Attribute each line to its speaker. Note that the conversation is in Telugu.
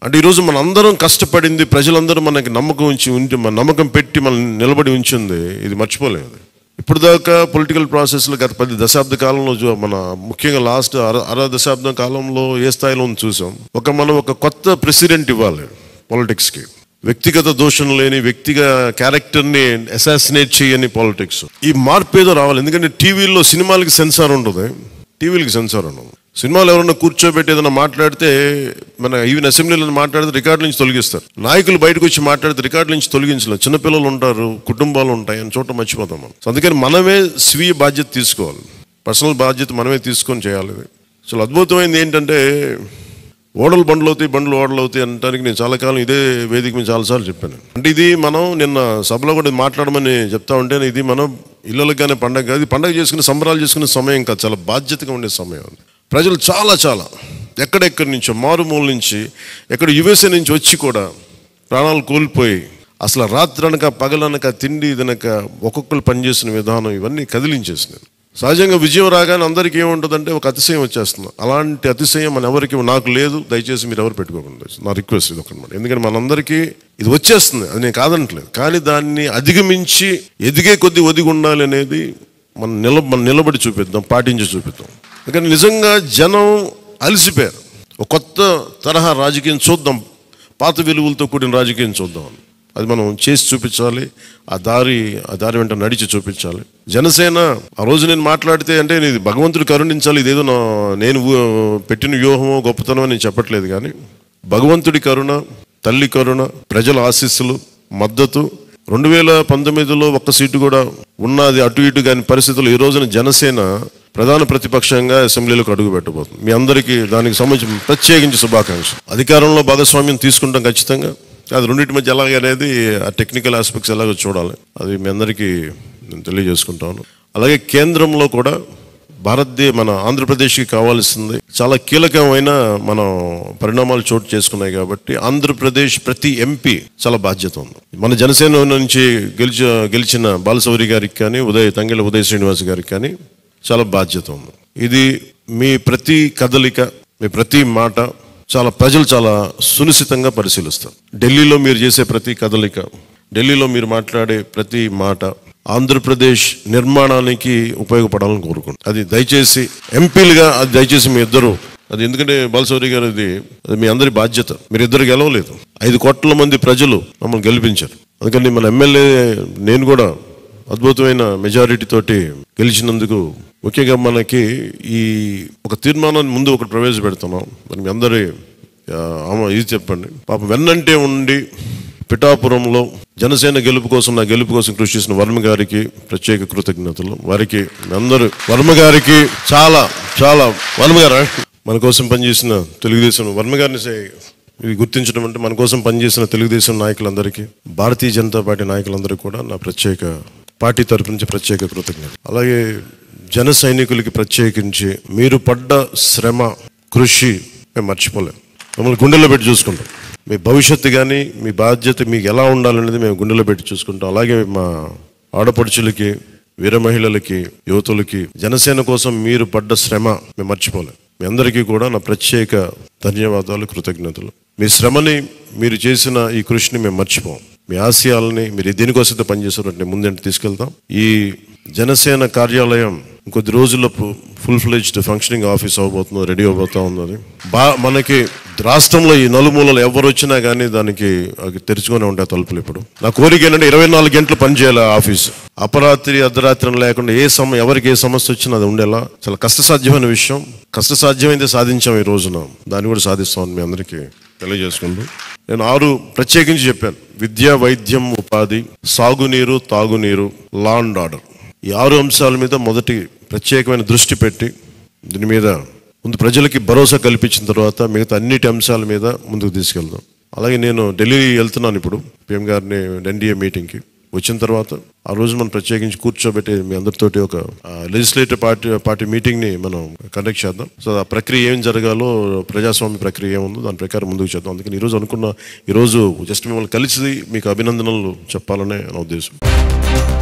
Speaker 1: అంటే ఈరోజు మన అందరం కష్టపడింది ప్రజలందరూ మనకి నమ్మకం ఉంచి ఉంచి మన నమ్మకం పెట్టి మనం నిలబడి ఉంచింది ఇది మర్చిపోలేము అది. ఇప్పుడు దాకా పొలిటికల్ ప్రాసెస్లో గత పది దశాబ్ద కాలంలో చూ- మన ముఖ్యంగా లాస్ట్ అర అర దశాబ్దం కాలంలో ఏ స్థాయిలో ఉందో చూసాం ఒక మనం ఒక కొత్త ప్రెసిడెంట్ ఇవ్వాలి పాలిటిక్స్కి వ్యక్తిగత దోషం లేని వ్యక్తిగత క్యారెక్టర్ని అసాసినేట్ చేయని పాలిటిక్స్ ఈ మార్పు ఏదో రావాలి ఎందుకంటే టీవీలో సినిమాలకి సెన్సార్ ఉంటుంది టీవీలకి సెన్సార్ ఉండదు సినిమాలు ఎవరన్నా కూర్చోబెట్టి ఏదైనా మాట్లాడితే మన ఈవెన్ అసెంబ్లీలో మాట్లాడితే రికార్డు నుంచి తొలగిస్తారు నాయకులు బయటకు వచ్చి మాట్లాడితే రికార్డు నుంచి తొలగించలేదు చిన్నపిల్లలు ఉంటారు కుటుంబాలు ఉంటాయి అని చోట మర్చిపోతాం మనం సో అందుకని మనమే స్వీయ బాధ్యత తీసుకోవాలి పర్సనల్ బాధ్యత మనమే తీసుకొని చేయాలి ఇది. అసలు అద్భుతమైంది ఏంటంటే ఓడలు బండ్లు అవుతాయి బండ్లు ఓడలు అవుతాయి అనడానికి నేను చాలా కాలం ఇదే వేదిక మీద చాలాసార్లు చెప్పాను అంటే ఇది మనం నిన్న సభలో కూడా మాట్లాడమని చెప్తా ఉంటే ఇది మనం ఇళ్ళకి కానీ పండగ కాదు ఇది పండగ చేసుకునే సంబరాలు చేసుకునే సమయం కాదు చాలా బాధ్యతగా ఉండే సమయం అది ప్రజలు చాలా చాలా ఎక్కడెక్కడి నుంచో మారుమూల నుంచి ఎక్కడ యుఎస్ఏ నుంచి వచ్చి కూడా ప్రాణాలు కోల్పోయి అసలు రాత్రనక పగలనక తిండి తినక ఒక్కొక్కరు పనిచేసిన విధానం ఇవన్నీ కదిలించేసినాయి సహజంగా విజయం రాగానే అందరికీ ఏముంటుందంటే ఒక అతిశయం వచ్చేస్తుంది అలాంటి అతిశయం మన ఎవరికి నాకు లేదు దయచేసి మీరు ఎవరు పెట్టుకోకుండా నా రిక్వెస్ట్ ఇది ఒకటి ఎందుకంటే మనందరికీ ఇది వచ్చేస్తుంది అది నేను కాదనట్లేదు కానీ దాన్ని అధిగమించి ఎదిగే కొద్ది ఒదిగి ఉండాలి అనేది మనం నిల మనం నిలబడి చూపిద్దాం పాటించి చూపిద్దాం ఎందుకంటే నిజంగా జనం అలసిపోయారు ఒక కొత్త తరహా రాజకీయం చూద్దాం పాత విలువలతో కూడిన రాజకీయం చూద్దాం అది మనం చేసి చూపించాలి ఆ దారి ఆ దారి వెంట నడిచి చూపించాలి జనసేన ఆ రోజు నేను మాట్లాడితే అంటే ఇది భగవంతుడు కరుణించాలి ఇదేదో నా నేను ఊ- పెట్టిన వ్యూహమో గొప్పతనమో నేను చెప్పట్లేదు కానీ భగవంతుడి కరుణ తల్లి కరుణ ప్రజల ఆశీస్సులు మద్దతు రెండు వేల పంతొమ్మిదిలో ఒక్క సీటు కూడా ఉన్నది అటు ఇటు కాని పరిస్థితుల్లో ఈ రోజున జనసేన ప్రధాన ప్రతిపక్షంగా అసెంబ్లీలోకి అడుగు పెట్టబోతుంది మీ అందరికీ దానికి సంబంధించి ప్రత్యేకించి శుభాకాంక్షలు అధికారంలో భాగస్వామ్యం తీసుకుంటాం ఖచ్చితంగా అది రెండింటి మధ్య ఎలాగ అనేది ఆ టెక్నికల్ ఆస్పెక్ట్స్ ఎలాగో చూడాలి అది మీ అందరికీ నేను తెలియజేసుకుంటాను అలాగే కేంద్రంలో కూడా భారతదేశ మన ఆంధ్రప్రదేశ్కి కావాల్సింది చాలా కీలకమైన మన పరిణామాలు చోటు చేసుకున్నాయి కాబట్టి ఆంధ్రప్రదేశ్ ప్రతి ఎంపీ చాలా బాధ్యత ఉంది మన జనసేన నుంచి గెలిచి గెలిచిన బాలసౌరి గారికి కానీ ఉదయ్ తంగెళ్ళ ఉదయ్ శ్రీనివాస్ గారికి కానీ చాలా బాధ్యత ఉంది ఇది మీ ప్రతి కదలిక మీ ప్రతి మాట చాలా ప్రజలు చాలా సునిశ్చితంగా పరిశీలిస్తారు ఢిల్లీలో మీరు చేసే ప్రతి కదలిక ఢిల్లీలో మీరు మాట్లాడే ప్రతి మాట ఆంధ్రప్రదేశ్ నిర్మాణానికి ఉపయోగపడాలని కోరుకుంటున్నాను అది దయచేసి ఎంపీలుగా అది దయచేసి మీ ఇద్దరు అది ఎందుకంటే బాలసౌరి గారు అది అది మీ అందరి బాధ్యత మీరు ఇద్దరు గెలవలేదు ఐదు కోట్ల మంది ప్రజలు మమ్మల్ని గెలిపించారు అందుకని మన ఎమ్మెల్యే నేను కూడా అద్భుతమైన మెజారిటీ తోటి గెలిచినందుకు ముఖ్యంగా మనకి ఈ ఒక తీర్మానాన్ని ముందు ఒకటి ప్రవేశపెడుతున్నాం మరి మీ అందరి ఆ, ఆమ- ఇది చెప్పండి పాపం వెన్నంటే ఉండి పిఠాపురంలో జనసేన గెలుపు కోసం నా గెలుపు కోసం కృషి చేసిన వర్మ గారికి ప్రత్యేక కృతజ్ఞతలు వారికి మీ అందరూ వర్మ గారికి చాలా చాలా వర్మ గారు మన కోసం పనిచేసిన తెలుగుదేశం వర్మ గారిని సే- ఇది గుర్తించడం అంటే మన కోసం పనిచేసిన తెలుగుదేశం నాయకులందరికీ భారతీయ జనతా పార్టీ నాయకులందరికీ కూడా నా ప్రత్యేక పార్టీ తరపు నుంచి ప్రత్యేక కృతజ్ఞత అలాగే జన సైనికులకి ప్రత్యేకించి మీరు పడ్డ శ్రమ కృషి మేము మర్చిపోలేం మమ్మల్ని గుండెల్లో పెట్టి చూసుకుంటాం మీ భవిష్యత్తు కానీ మీ బాధ్యత మీకు ఎలా ఉండాలనేది మేము గుండెల్లో పెట్టి చూసుకుంటాం అలాగే మా ఆడపడుచులకి వీర మహిళలకి యువతులకి జనసేన కోసం మీరు పడ్డ శ్రమ మేము మర్చిపోలేం మీ అందరికీ కూడా నా ప్రత్యేక ధన్యవాదాలు కృతజ్ఞతలు మీ శ్రమని మీరు చేసిన ఈ కృషిని మేము మర్చిపోం మీ ఆశయాలని మీరు దేనికోసమైతే పనిచేస్తారంటే ముందంటే తీసుకెళ్తాం ఈ జనసేన కార్యాలయం ఇంకొద్ది రోజుల్లో ఫుల్ ఫ్లెజ్డ్ ఫంక్షనింగ్ ఆఫీస్ అవబోతుంది రెడీ అవబోతా ఉన్నది బా మనకి రాష్ట్రంలో ఈ నలుమూలలు ఎవరు వచ్చినా కానీ దానికి అవి తెరుచుకొని ఉంటాయి తలుపులు ఇప్పుడు నా కోరిక ఏంటంటే ఇరవై నాలుగు గంటలు పనిచేయాలి ఆ ఆఫీస్ అపరాత్రి అర్ధరాత్రి లేకుండా ఏ సమ ఎవరికి ఏ సమస్య వచ్చినా అది ఉండేలా చాలా కష్టసాధ్యమైన విషయం కష్టసాధ్యమైతే సాధించాం ఈ రోజున దాన్ని కూడా సాధిస్తామని మీ అందరికీ తెలియజేసుకుంటూ నేను ఆరు ప్రత్యేకించి చెప్పాను విద్య వైద్యం ఉపాధి సాగునీరు తాగునీరు లా అండ్ ఆర్డర్ ఈ ఆరు అంశాల మీద మొదటి ప్రత్యేకమైన దృష్టి పెట్టి దీని మీద ముందు ప్రజలకి భరోసా కల్పించిన తర్వాత మిగతా అన్నిటి అంశాల మీద ముందుకు తీసుకెళ్దాం అలాగే నేను ఢిల్లీ వెళ్తున్నాను ఇప్పుడు పిఎం గారిని ఎన్డీఏ మీటింగ్కి వచ్చిన తర్వాత ఆ రోజు మనం ప్రత్యేకించి కూర్చోబెట్టి మీ అందరితోటి ఒక లెజిస్లేటివ్ పార్టీ పార్టీ మీటింగ్ని మనం కండక్ట్ చేద్దాం సో ఆ ప్రక్రియ ఏం జరగాలో ప్రజాస్వామ్య ప్రక్రియ ఏముందో దాని ప్రకారం ముందుకు చేద్దాం అందుకని ఈరోజు అనుకున్న ఈరోజు జస్ట్ మిమ్మల్ని కలిసి మీకు అభినందనలు చెప్పాలనే నా ఉద్దేశం